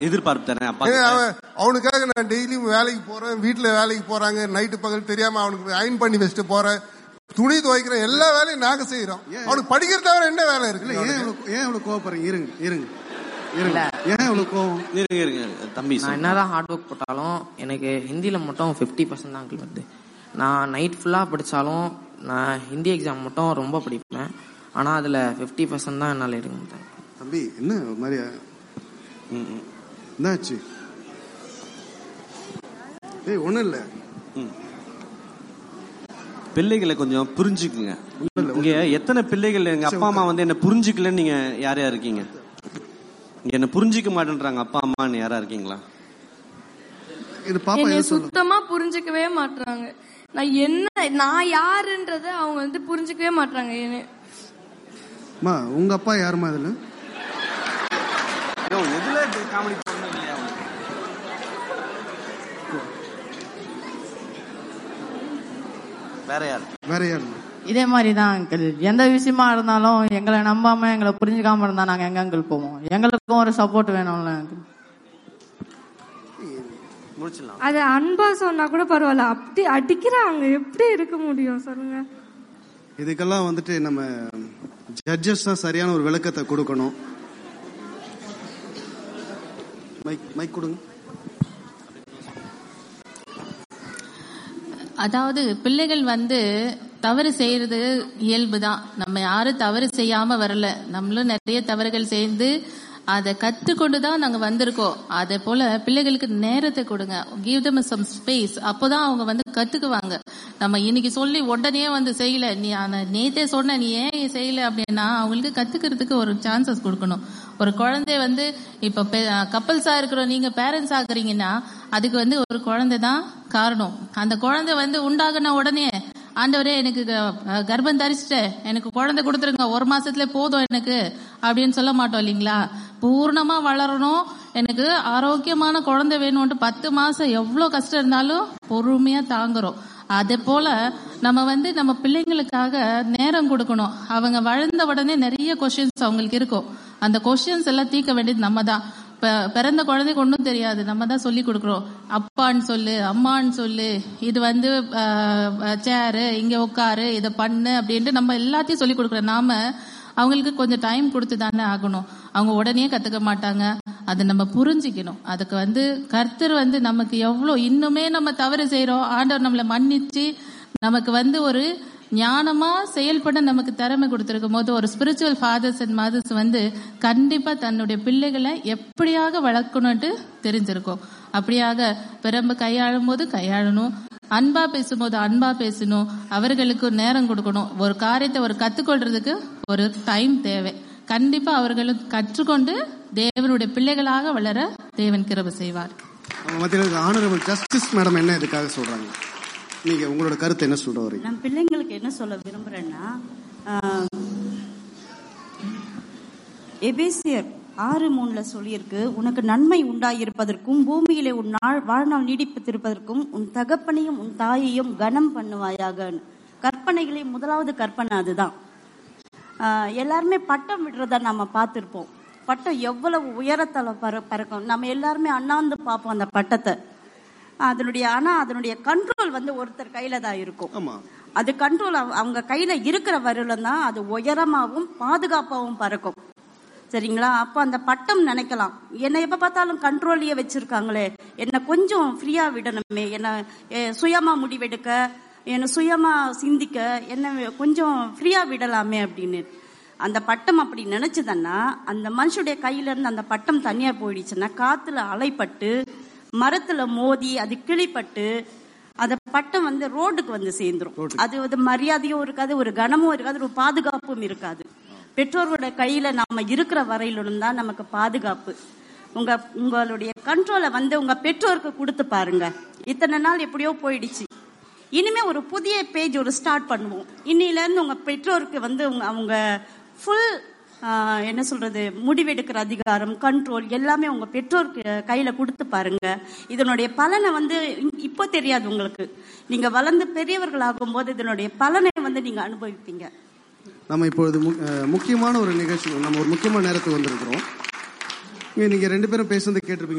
எதிர்பார்ப்பு தானே அப்பா ஏங்க, கிட்ட. அவன் அவனுக்காக நான் டெய்லியும் வேலைக்கு போறேன் வீட்டுல வேலைக்கு போறாங்க நைட்டு பகல் தெரியாம அவனுக்கு அயன் பண்ணி வச்சுட்டு போறேன் துணி துவைக்கிறேன் எல்லா வேலையும் நாங்க செய்யறோம் அவனுக்கு படிக்கிறது தவிர என்ன வேலை இல்ல இருக்கு ஏன் அவனுக்கு? இவ்வளவு ஏன் இவ்வளவு கோவப்படுறீங்க இருங்க இருங்க இருங்க ஏன் இவ்வளவு கோவம் இருங்க இருங்க தம்பி நான் சொல்லுங்க. என்னதான் ஹார்ட் ஒர்க் போட்டாலும் எனக்கு ஹிந்தியில் மட்டும் ஃபிஃப்டி பர்சன்ட் தான் அங்கிள் வருது நான் நைட் ஃபுல்லாக படித்தாலும் நான் ஹிந்தி எக்ஸாம் மட்டும் ரொம்ப படிப்பேன் ஆனால் அதில் ஃபிஃப்டி பர்சன்ட் தான் என்னால் எடுக்க முடியும் தம்பி என்ன ஒரு மாதிரி ம், ம். என்னாச்சு ஏய் ஒண்ணும் இல்ல பிள்ளைகளை கொஞ்சம் புரிஞ்சுக்குங்க இங்க எத்தனை பிள்ளைகள் எங்க அப்பா அம்மா வந்து என்ன புரிஞ்சுக்கலன்னு நீங்க யார் யார் இருக்கீங்க இங்க என்ன புரிஞ்சுக்க மாட்டேன்றாங்க அப்பா அம்மான்னு யாரா இருக்கீங்களா இது பாப்பா என்னை எது சொல்ல சுத்தமா புரிஞ்சுக்கவே மாட்றாங்க நான் என்ன நான் யாருன்றத அவங்க வந்து புரிஞ்சுக்கவே மாட்றாங்க என்ன அம்மா உங்க அப்பா யாருமா இதுல எதுல காமெடி இல்லையா வேற யார் வேற யாருமா இதே மாதிரி தான் அங்கிள் எந்த விஷயமா இருந்தாலும் எங்களை நம்பாம எங்களை புரிஞ்சுக்காம இருந்தா நாங்க எங்க அங்கிள் போவோம் எங்களுக்கும் ஒரு சப்போர்ட் வேணும்ல அங்கிள் முடிச்சிடலாம் அது அன்பா சொன்னா கூட பரவாயில்ல அப்படி அடிக்கிறாங்க எப்படி இருக்க முடியும் சொல்லுங்க இதுக்கெல்லாம் வந்துட்டு நம்ம ஜட்ஜஸ் தான் சரியான ஒரு விளக்கத்தை கொடுக்கணும் மைக் மைக் கொடுங்க அதாவது பிள்ளைகள் வந்து தவறு செய்யறது இயல்புதான் நம்ம யாரும் தவறு செய்யாம வரல நம்மளும் நிறைய தவறுகள் செய்து அதை கற்றுக்கொண்டு தான் நாங்க வந்திருக்கோம் அதே போல பிள்ளைகளுக்கு நேரத்தை கொடுங்க கிவ் them some ஸ்பேஸ் அப்போதான் அவங்க வந்து கத்துக்குவாங்க நம்ம இன்னைக்கு சொல்லி உடனே வந்து செய்யல நீ ஆனா நேத்தே சொன்ன நீ ஏன் செய்யல அப்படின்னா அவங்களுக்கு கத்துக்கிறதுக்கு ஒரு சான்சஸ் கொடுக்கணும் ஒரு குழந்தை வந்து இப்ப கப்பல்ஸா இருக்கிறோம் நீங்க பேரண்ட்ஸ் ஆகுறீங்கன்னா அதுக்கு வந்து ஒரு குழந்தை தான் காரணம் அந்த குழந்தை வந்து உண்டாகுன உடனே ஆண்டவரே எனக்கு க- கர்ப்பம் தரிச்சிட்டேன் எனக்கு குழந்தை கொடுத்துருங்க ஒரு மாசத்துல போதும் எனக்கு அப்படின்னு சொல்ல மாட்டோம் இல்லைங்களா பூர்ணமா வளரணும் எனக்கு ஆரோக்கியமான குழந்தை வேணும்ட்டு பத்து மாசம் எவ்வளவு கஷ்டம் இருந்தாலும் பொறுமையா தாங்குறோம் அதே போல நம்ம வந்து நம்ம பிள்ளைங்களுக்காக நேரம் கொடுக்கணும் அவங்க வளர்ந்த உடனே நிறைய கொஸ்டின்ஸ் அவங்களுக்கு இருக்கும் அந்த கொஸ்டின்ஸ் எல்லாம் தீர்க்க வேண்டியது நம்ம தான் ப- பிறந்த குழந்தைக்கு ஒன்றும் தெரியாது நம்ம தான் சொல்லி கொடுக்குறோம் அப்பான்னு சொல்லு அம்மான்னு சொல்லு இது வந்து சேரு இங்க உட்காரு இதை பண்ணு அப்படின்ட்டு நம்ம எல்லாத்தையும் சொல்லி கொடுக்குறோம் நாம அவங்களுக்கு கொஞ்சம் டைம் கொடுத்து தானே ஆகணும் அவங்க உடனே கத்துக்க மாட்டாங்க அதை நம்ம புரிஞ்சுக்கணும் அதுக்கு வந்து கர்த்தர் வந்து நமக்கு எவ்வளோ இன்னுமே நம்ம தவறு செய்றோம் ஆண்டவர் நம்மளை மன்னிச்சு நமக்கு வந்து ஒரு ஞானமா செயல்பட நமக்கு திறமை கொடுத்திருக்கும் போது ஒரு ஸ்பிரிச்சுவல் ஃபாதர்ஸ் அண்ட் மதர்ஸ் வந்து கண்டிப்பா தன்னுடைய பிள்ளைகளை எப்படியாக வளர்க்கணும்ட்டு தெரிஞ்சிருக்கும் அப்படியாக பிறம்ப கையாளும் போது கையாளணும் அன்பா பேசும்போது அன்பா பேசணும் அவர்களுக்கு நேரம் கொடுக்கணும் ஒரு காரியத்தை ஒரு கத்துக்கொள்றதுக்கு ஒரு டைம் தேவை கண்டிப்பா அவர்களும் கற்றுக்கொண்டு தேவனுடைய பிள்ளைகளாக வளர தேவன் கிருபை செய்வார் நம்ம மத்தியில் ஆனரபிள் ஜஸ்டிஸ் மேடம் என்ன இதுக்காக சொல்றாங்க நீங்க உங்களோட கருத்து என்ன சொல்ற வரீங்க நான் பிள்ளைங்களுக்கு என்ன சொல்ல விரும்புறேன்னா ஆஹ், எபேசியர் ஆறு மூணுல சொல்லியிருக்கு உனக்கு நன்மை உண்டாயிருப்பதற்கும் பூமியிலே உன் நாள் வாழ்நாள் நீடிப்பதிருப்பதற்கும் உன் தகப்பனையும் உன் தாயையும் கனம் பண்ணுவாயாக கற்பனைகளே முதலாவது கற்பனை அதுதான் ஆஹ், எல்லாருமே பட்டம் விடுறத நம்ம பார்த்திருப்போம் பட்டம் எவ்வளவு உயரத்தில் பற பறக்கும் நம்ம எல்லாருமே அண்ணாந்து பார்ப்போம் அந்த பட்டத்தை அதனுடைய ஆனா அதனுடைய கண்ட்ரோல் வந்து ஒருத்தர் கையில தான் இருக்கும் ஆமா அது கண்ட்ரோல் அவங்க கையில இருக்கிற வரையிலும் தான் அது உயரமாவும் பாதுகாப்பாவும் பறக்கும் சரிங்களா அப்ப அந்த பட்டம் நினைக்கலாம் என்னை எப்ப பார்த்தாலும் கண்ட்ரோல்லயே வச்சிருக்காங்களே என்ன கொஞ்சம் ஃப்ரீயா விடணுமே என்ன எ- சுயமா முடிவெடுக்க என்ன சுயமா சிந்திக்க என்ன கொஞ்சம் ஃப்ரீயா விடலாமே அப்படின்னு அந்த பட்டம் அப்படி நினைச்சதுன்னா அந்த மனுஷனுடைய கையில இருந்து அந்த பட்டம் தனியா போயிடுச்சுன்னா காத்துல அலைப்பட்டு மரத்துல மோதி அது கிளிப்பட்டு அந்த பட்டம் வந்து ரோடுக்கு வந்து சேர்ந்துரும் அது வந்து மரியாதையும் இருக்காது ஒரு கனமும் இருக்காது ஒரு பாதுகாப்பும் இருக்காது பெற்றோரோட கையில நாம இருக்கிற வரையிலும் தான் நமக்கு பாதுகாப்பு உங்க உங்களுடைய கண்ட்ரோலை வந்து உங்க பெற்றோருக்கு கொடுத்து பாருங்க இத்தனை நாள் எப்படியோ போயிடுச்சு இனிமே ஒரு புதிய பேஜ் ஒரு ஸ்டார்ட் பண்ணுவோம் இன்னில இருந்து உங்க பெற்றோருக்கு வந்து உங்க- அவங்க ஃபுல் என்ன சொல்றது முடிவெடுக்கிற அதிகாரம் கண்ட்ரோல் எல்லாமே உங்க பெற்றோருக்கு கையில கொடுத்து பாருங்க இதனுடைய பலனை வந்து இப்போ தெரியாது உங்களுக்கு நீங்க வளர்ந்து பெரியவர்கள் ஆகும்போது இதனுடைய பலனை வந்து நீங்க அனுபவிப்பீங்க நம்ம இப்பொழுது மு- அஹ், முக்கியமான ஒரு நிகழ்ச்சி நம்ம ஒரு முக்கியமான நேரத்துக்கு வந்திருக்கிறோம் நீங்க ரெண்டு பேரும் பேசுறது கேட்டிருப்பீங்க